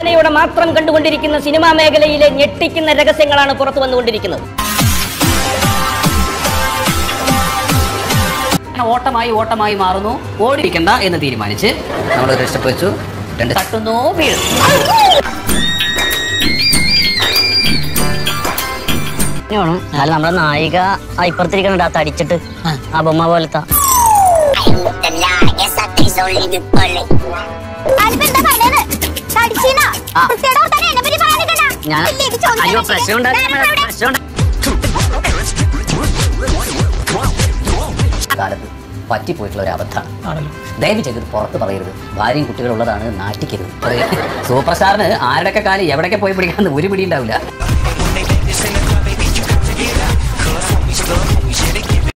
യുടെ മാത്രം കണ്ടുകൊണ്ടിരിക്കുന്ന സിനിമാ മേഖലയിലെ ഞെട്ടിക്കുന്ന രഹസ്യങ്ങളാണ് പുറത്തു വന്നുകൊണ്ടിരിക്കുന്നത് ഓട്ടമായി ഓട്ടമായി മാറുന്നു ഓടിയിരിക്കണ്ട എന്ന് തീരുമാനിച്ച് നമ്മൾ ഒരു സ്റ്റെപ്പ് വെച്ചു രണ്ട് തട്ടുന്നു വീഴുന്നു വേണം എന്നാലും നമ്മുടെ നായിക ആ ഇപ്പുറത്തിരിക്കണ തടിച്ചിട്ട് ആ ബൊമ്മ പോലത്തെ ആ. ഞാൻ അയ്യോ പ്രശ്നം ഉണ്ടാക്കി പ്രശ്നം ഉണ്ടാക്കി കാലത്ത് പറ്റിപ്പോയിട്ടുള്ള ഒരു അബദ്ധമാണ് ദയവ് ചെയ്ത് പുറത്ത് പറയരുത് ഭാര്യയും കുട്ടികളുള്ളതാണ് നാട്ടിക്കരുത് അതെ, സൂപ്പർ സ്റ്റാറിന് ആരുടെയൊക്കെ കാലം എവിടെയൊക്കെ പോയി പിടിക്കാന്ന് ഒരു പിടി ഉണ്ടാവില്ല